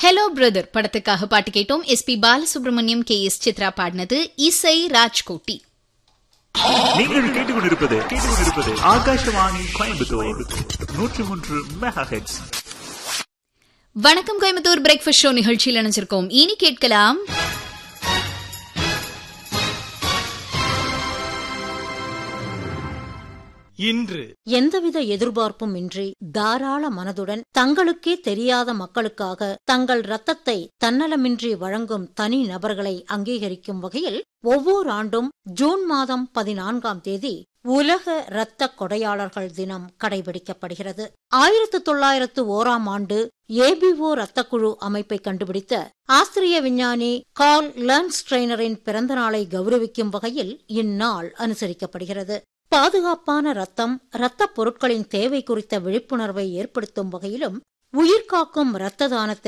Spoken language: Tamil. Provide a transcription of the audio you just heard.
ஹலோ பிரதர் படத்துக்காக பாட்டு கேட்டோம் S P Balasubramaniam K S Chithra பாடினது இசை ராஜ்கோட்டி நீங்கள் கேட்டுக்கொண்டிருப்பது கேட்டுக்கொண்டிருப்பது ஆகாஷவாணி கோயம்புத்தூர் நூற்றி மூன்று மெகா ஹெட்ஸ் வணக்கம் கோயம்புத்தூர் பிரேக்ஃபாஸ்ட் ஷோ நிகழ்ச்சியில் இணைஞ்சிருக்கோம் இனி கேட்கலாம் இன்று எந்தவித எதிர்பார்ப்பும் இன்றி தாராள மனதுடன் தங்களுக்கே தெரியாத மக்களுக்காக தங்கள் ரத்தத்தை தன்னலமின்றி வழங்கும் தனி நபர்களை அங்கீகரிக்கும் வகையில் ஒவ்வொரு ஆண்டும் ஜூன் மாதம் பதினான்காம் தேதி உலக இரத்த கொடையாளர்கள் தினம் கடைபிடிக்கப்படுகிறது ஆயிரத்து தொள்ளாயிரத்து ஓராம் ஆண்டு ஏபிஓ ரத்தக்குழு அமைப்பை கண்டுபிடித்த ஆஸ்திரிய விஞ்ஞானி கார்ல் லர்ன்ஸ்ட்ரெய்னரின் பிறந்த நாளை கௌரவிக்கும் வகையில் இந்நாள் அனுசரிக்கப்படுகிறது பாதுகாப்பான ரத்தம் இரத்தப் பொருட்களின் தேவை குறித்த விழிப்புணர்வை ஏற்படுத்தும் வகையிலும் உயிர்காக்கும் இரத்த தானத்தை